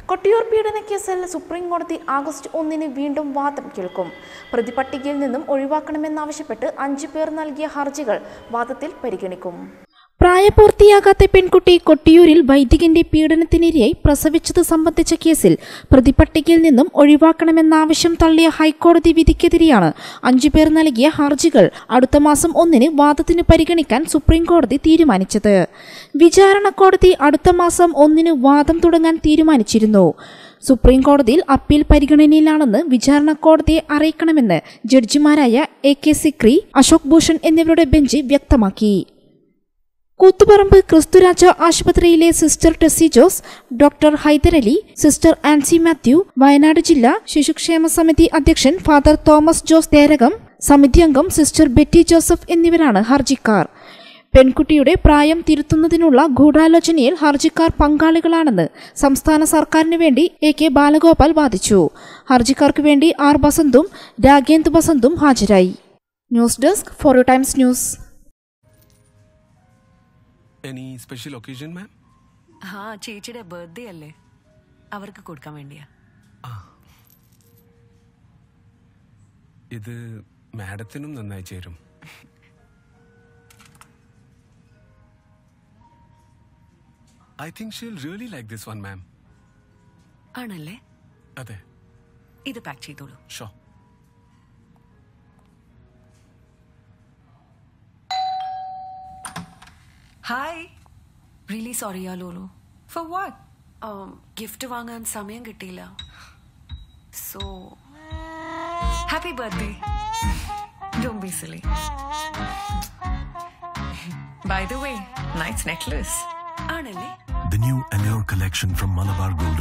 കൊട്ടിയൂർ പീഡന കേസിൽ സുപ്രീം കോടതി ആഗസ്റ്റ് ഒന്നിന് വീണ്ടും വാദം കേൾക്കും പ്രതിപട്ടികയിൽ നിന്നും ഒഴിവാക്കണമെന്നാവശ്യപ്പെട്ട് അഞ്ചു പേർ നൽകിയ ഹർജികൾ വാദത്തിൽ പരിഗണിക്കും പ്രായപൂർത്തിയാകാത്ത പെൺകുട്ടി കൊട്ടിയൂരിൽ വൈദികന്റെ പീഡനത്തിനിരയായി പ്രസവിച്ചത് സംബന്ധിച്ച കേസിൽ പ്രതിപട്ടികയിൽ നിന്നും ഒഴിവാക്കണമെന്ന ആവശ്യം തള്ളിയ ഹൈക്കോടതി വിധിക്കെതിരെയാണ് അഞ്ചുപേർ നൽകിയ ഹർജികൾ അടുത്ത മാസം ഒന്നിന് വാദത്തിന് പരിഗണിക്കാൻ സുപ്രീം കോടതി തീരുമാനിച്ചത് വിചാരണ കോടതി അടുത്ത മാസം ഒന്നിന് വാദം തുടങ്ങാൻ തീരുമാനിച്ചിരുന്നു സുപ്രീം കോടതിയിൽ അപ്പീൽ പരിഗണനയിലാണെന്ന് വിചാരണ കോടതിയെ അറിയിക്കണമെന്ന് ജഡ്ജിമാരായ എ കെ സിക്രി അശോക് ഭൂഷൺ എന്നിവരുടെ ബെഞ്ച് വ്യക്തമാക്കി കൂത്തുപറമ്പ് ക്രിസ്തുരാജ ആശുപത്രിയിലെ sister Tessy Jose doctor Haidarali sister Ancy Mathew Wayanad ജില്ലാ ശിശുക്ഷേമ സമിതി അധ്യക്ഷൻ ഫാദർ തോമസ് ജോസ് തേരകം സമിതി അംഗം സിസ്റ്റർ ബെറ്റി ജോസഫ് എന്നിവരാണ് ഹർജിക്കാർ പെൺകുട്ടിയുടെ പ്രായം തിരുത്തുന്നതിനുള്ള ഗൂഢാലോചനയിൽ ഹർജിക്കാർ പങ്കാളികളാണെന്ന് സംസ്ഥാന സർക്കാരിന് വേണ്ടി എ കെ ബാലഗോപാൽ വാദിച്ചു ഹർജിക്കാർക്ക് വേണ്ടി ആർ ബസന്തും രാഗേന്ദ് ബസന്തും ഹാജരായി news desk for Times News any special occasion ma'am ആ ചേച്ചിയുടെ ബർത്ത്ഡേ അല്ലേ അവർക്ക് കൊടുക്കാൻ വേണ്ടിയാ ഇത് മാഡത്തിനും നന്നായി ചേരും I think she'll really like this one ma'am ആണല്ലേ അതെ ഇത് പാക്ക് ചെയ്തോളൂ ഷോ ഹായ് റിയലി സോറി യാ ലോലു For what? ഗിഫ്റ്റ് വാങ്ങാൻ സമയം കിട്ടിയില്ല so happy birthday don't be silly By the way, nice necklace. ആണല്ലേ The new Allure collection from Malabar Gold